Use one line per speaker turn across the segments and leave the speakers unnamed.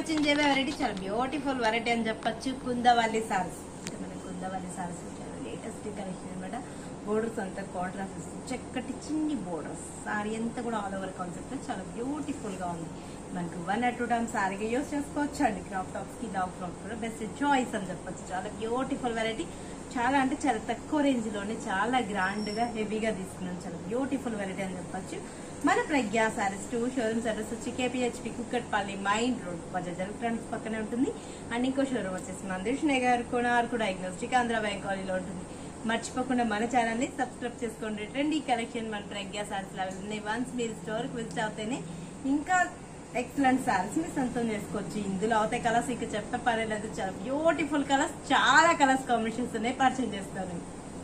చింజేవే variety చాలా beautiful variety అని చెప్పొచ్చు కుందవల్లి సారీస్ అంటే మన కుందవల్లి సారీస్ చాలా లేటెస్ట్ కలెక్షన్ అనమాట బోర్డర్స్ అంతా కాంట్రాస్ట్ ఇస్తుంది చక్కటి చిన్ని బోర్డర్స్ సారీ అంతా కూడా ఆల్ ఓవర్ కాన్సెప్ట్ చాలా బ్యూటిఫుల్ గా ఉంది మనకు వన్ ఆర్ టూ టైమ్స్ సారీగా యూస్ చేసుకోవచ్చు అండి క్రాప్ టాప్స్ కి లావ్ ఫ్రాక్స్ కూడా బెస్ట్ చాయిస్ అని చెప్పొచ్చు చాలా బ్యూటిఫుల్ వెరైటీ చాలా అంటే చాలా తక్కువ రేంజ్ లోనే చాలా గ్రాండ్ గా హెవీగా తీసుకున్నాం చాలా బ్యూటిఫుల్ వెరైటీ అని చెప్పొచ్చు మన Pragna sarees two showrooms address వచ్చి KPHB Kukatpally main road Bajaj electronics పక్కనే ఉంటుంది అండ్ ఇంకో షోరూమ్ వచ్చేసి మందిర్ నగర్ కోనార్కు డయాగ్నోస్టిక్ ఆంధ్ర బ్యాంక్ కాలనీలో ఉంటుంది మర్చిపోకుండా మన ఛానల్ ని సబ్స్క్రైబ్ చేసుకోండి ట్రెండీ కలెక్షన్ మన ప్రజ్ఞా సారీస్ లెవెల్ ఉన్నాయి వన్స్ మీరు స్టోర్ కి విజిట్ అవుతేనే ఇంకా ఎక్సలెంట్ సారీస్ మీరు సొంతం చేసుకోవచ్చు ఇందులో అవుతాయి కలర్స్ ఇక చెప్తే పర్లేదు చాలా బ్యూటిఫుల్ కలర్స్ చాలా కలర్స్ కాంబినేషన్స్ ఉన్నాయి పరిచయం చేస్తాను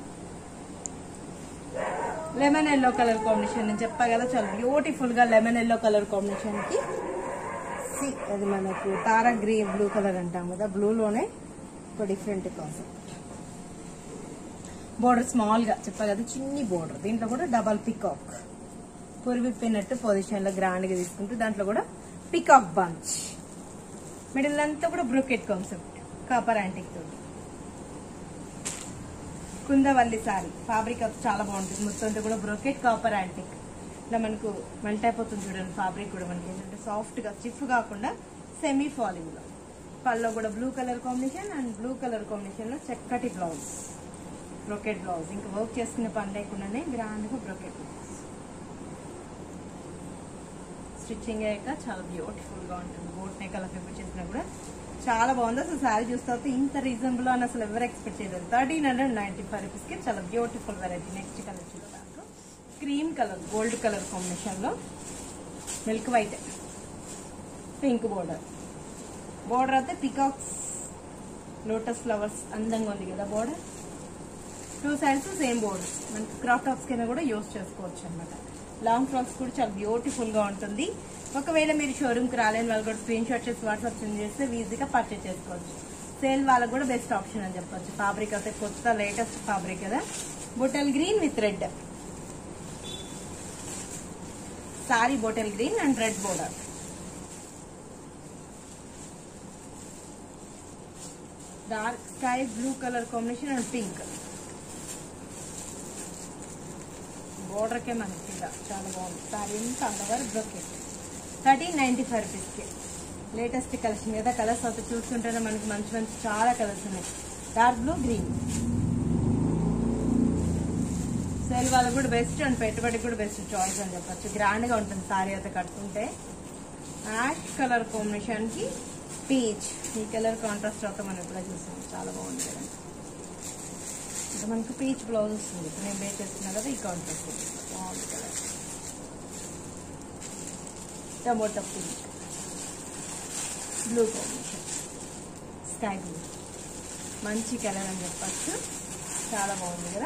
లెమన్ ఎల్లో కలర్ కాంబినేషన్ నేను చెప్పా కదా చాలా బ్యూటిఫుల్ గా లెమన్ ఎల్లో కలర్ కాంబినేషన్ కి సి అది మనకు తారా గ్రీన్ బ్లూ కలర్ అంటాం కదా బ్లూ లోనే ఒక డిఫరెంట్ కాన్సెప్ట్ బోర్డర్ స్మాల్ గా చెప్పా కదా చిన్ని బోర్డర్ దీంట్లో కూడా డబల్ పికాక్ పురివిప్పినట్టు పొజిషన్ లో గ్రాండ్ గా తీసుకుంటూ దాంట్లో కూడా పికాక్ బంచ్ మిడిల్ అంతా కూడా బ్రొకెట్ కాన్సెప్ట్ కాపర్ యాంటిక్ తోటి కుందవల్లి సారీ ఫ్యాబ్రిక్ అది చాలా బాగుంటుంది మొత్తం అంతా కూడా బ్రొకెట్ కాపర్ యాంటిక్ ఇలా మనకు మెల్ట్ అయిపోతుంది చూడండి ఫ్యాబ్రిక్ కూడా మనకి ఏంటంటే సాఫ్ట్ గా స్టిఫ్ కాకుండా సెమీ ఫాలింగ్ లో పల్లో కూడా blue colour combination and blue colour combination లో చక్కటి బ్లౌజ్ బ్రొకెట్ బ్లౌజ్ ఇంకా వర్క్ చేసుకునే పని లేకుండానే గ్రాండ్ గా బ్రొకెట్ బ్లౌజ్ స్టిచ్చింగ్ అయ్యాక చాలా బ్యూటిఫుల్ గా ఉంటుంది బోట్ నెక్ అలా ప్రిపేర్ చేసినా కూడా చాలా బాగుంది అసలు శారీ చూస్తే ఇంత రీజనబుల్ అని అసలు ఎవరు ఎక్స్పెక్ట్ చేయలేదు thirteen hundred ninety five rupees కి చాలా బ్యూటిఫుల్ వెరైటీ నెక్స్ట్ కలర్ చూడడానికి cream colour gold colour combination లో milk white pink border border అయితే పికాక్స్ లోటస్ ఫ్లవర్స్ అందంగా ఉంది కదా border two sides same borders మనకి క్రాప్ టాప్స్ కింద కూడా యూస్ చేసుకోవచ్చు అనమాట లాంగ్ ఫ్రాక్స్ కూడా చాలా బ్యూటిఫుల్ గా ఉంటుంది ఒకవేళ మీరు షోరూమ్ కి రాలేని వాళ్ళు కూడా స్క్రీన్ షాట్ చేసి వాట్సాప్ సెండ్ చేస్తే ఈజీగా పర్చేస్ చేసుకోవచ్చు సేల్ వాళ్ళకి కూడా బెస్ట్ ఆప్షన్ అని చెప్పొచ్చు ఫ్యాబ్రిక్ అయితే కొత్త లేటెస్ట్ ఫ్యాబ్రిక్ కదా bottle green with red saree bottle green and red border dark sky blue colour combination and pink border కే మనకి ఇలా చాలా బాగుంది సారీ ఎంత అందగారు బ్రొకెట్ థర్టీన్ నైన్టీ ఫైవ్ రూపీస్కి లేటెస్ట్ కలెక్షన్ కదా కలర్స్ అయితే చూస్తుంటేనే మనకి మంచి మంచి చాలా కలర్స్ ఉన్నాయి డార్క్ బ్లూ గ్రీన్ సేల్ వాళ్ళకి కూడా బెస్ట్ అండ్ పెట్టుబడికి కూడా బెస్ట్ చాయిస్ అని చెప్పొచ్చు గ్రాండ్ గా ఉంటుంది సారీ అయితే కట్టుకుంటే యాష్ కలర్ కాంబినేషన్ కి పీచ్ ఈ కలర్ కాంట్రాస్ట్ అయితే మనం ఇప్పుడు చూసాం చాలా బాగుంది కదా ఇంకా మనకు పీచ్ బ్లౌజ్ వస్తుంది ఇప్పుడు నేను బేస్ చేస్తున్నా కదా ఈ కాంట్రాస్ట్ బాగుంది colour tomato pink blue combination sky blue మంచి కలర్ అని చెప్పచ్చు చాలా బాగుంది కదా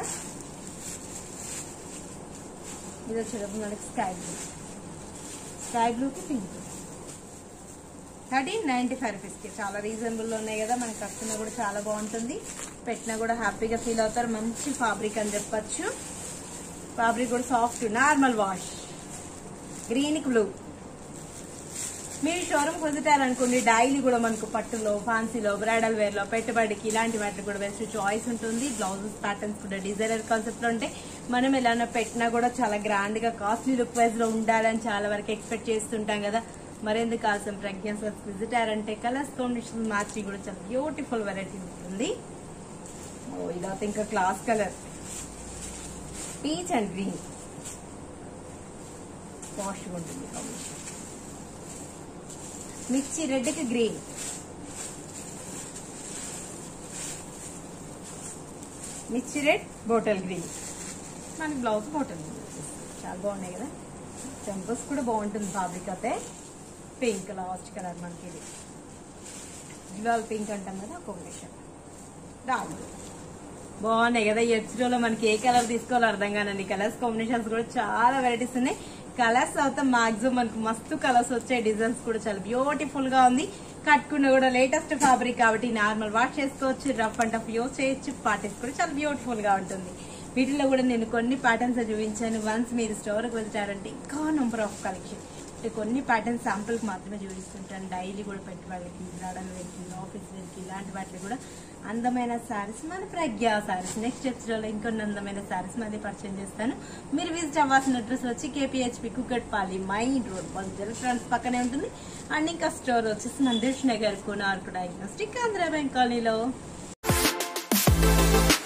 ఇది వచ్చేటప్పుడు మనకి స్కై బ్లూ స్కై బ్లూకి పింక్ థర్టీన్ నైన్టీ ఫైవ్ రూపీస్కి చాలా రీజనబుల్లో ఉన్నాయి కదా మనకి కట్టుకున్నా కూడా చాలా బాగుంటుంది పెట్టినా కూడా హ్యాపీగా ఫీల్ అవుతారు మంచి ఫ్యాబ్రిక్ అని చెప్పచ్చు ఫ్యాబ్రిక్ కూడా సాఫ్ట్ నార్మల్ వాష్ గ్రీన్కి బ్లూ మీరు షోరూమ్ పొందుతారనుకోండి డైలీ కూడా మనకు పట్టులో ఫ్యాన్సీలో బ్రైడల్ వేర్ లో పెట్టుబడికి ఇలాంటి వాటికి కూడా బెస్ట్ చాయిస్ ఉంటుంది బ్లౌజెస్ ప్యాటర్న్స్ కూడా డిజైనర్ కాన్సెప్ట్ లో ఉంటాయి మనం ఎలానో పెట్టినా కూడా చాలా గ్రాండ్ గా కాస్ట్లీ లుక్ వైజ్ లో ఉండాలని చాలా వరకు ఎక్స్పెక్ట్ చేస్తుంటాం కదా మరెందుకు కాల్సిన ప్రజ్ఞ విజిట్ అయ్యారంటే కలర్స్ కాంబినేషన్ మ్యాచింగ్ కూడా చాలా బ్యూటిఫుల్ వెరైటీ ఉంటుంది ఓ ఇదైతే ఇంకా class colour peach and green వాష్గా ఉంటుంది కాంబినేషన్ మిర్చి రెడ్ కి గ్రీన్ మిర్చి రెడ్ బోటల్ గ్రీన్ మనకి బ్లౌజ్ బోటల్ గ్రీన్ చాలా బాగున్నాయి కదా టెంపుల్స్ కూడా బాగుంటుంది ఫ్యాబ్రిక్ అయితే పింక్ లాస్ట్ కలర్ మనకి ఇది జ్యువెల్ పింక్ అంటాం కదా కాంబినేషన్ రాదు బాగున్నాయి కదా ఎక్స్ట్రోలో మనకి ఏ కలర్ తీసుకోవాలో అర్థం కానండి కలర్స్ కాంబినేషన్స్ కూడా చాలా వెరైటీస్ ఉన్నాయి కలర్స్ అయితే మాక్సిమం మనకు మస్తు కలర్స్ వచ్చే డిజైన్స్ కూడా చాలా బ్యూటిఫుల్ గా ఉంది కట్టుకున్న కూడా లేటెస్ట్ ఫ్యాబ్రిక్ కాబట్టి నార్మల్ వాష్ చేసుకోవచ్చు రఫ్ అండ్ టఫ్ యూస్ చేయొచ్చు పార్టీస్ కూడా చాలా బ్యూటిఫుల్ గా ఉంటుంది వీటిలో కూడా నేను కొన్ని ప్యాటర్న్స్ చూపించాను వన్స్ మీరు స్టోర్కి వెళ్తారంటే ఇంకా నెంబర్ ఆఫ్ కలెక్షన్ అంటే కొన్ని ప్యాటర్న్ శాంపుల్ మాత్రమే చూపిస్తుంటాను డైలీ కూడా పెట్టుబడికి బ్రాడల్ వేర్కి ఆఫీస్ వేర్కి ఇలాంటి వాటికి కూడా అందమైన శారీస్ మన ప్రజ్ఞా శారీస్ నెక్స్ట్ ఎపిసోడ్లో ఇంకొన్ని అందమైన శారీస్ మళ్ళీ పరిచయం చేస్తాను మీరు విజిట్ అవ్వాల్సిన అడ్రస్ వచ్చి కేపీహెచ్పి కుక్కట్పాలి మైన్ రోడ్ బంజ్ ఎలక్ట్రానిక్స్ పక్కనే ఉంటుంది అండ్ ఇంకా స్టోర్ వచ్చేసి నందేష్ నగర్ కోనార్కు డయాగ్నోస్టిక్ ఆంధ్ర బ్యాంక్ కాలనీలో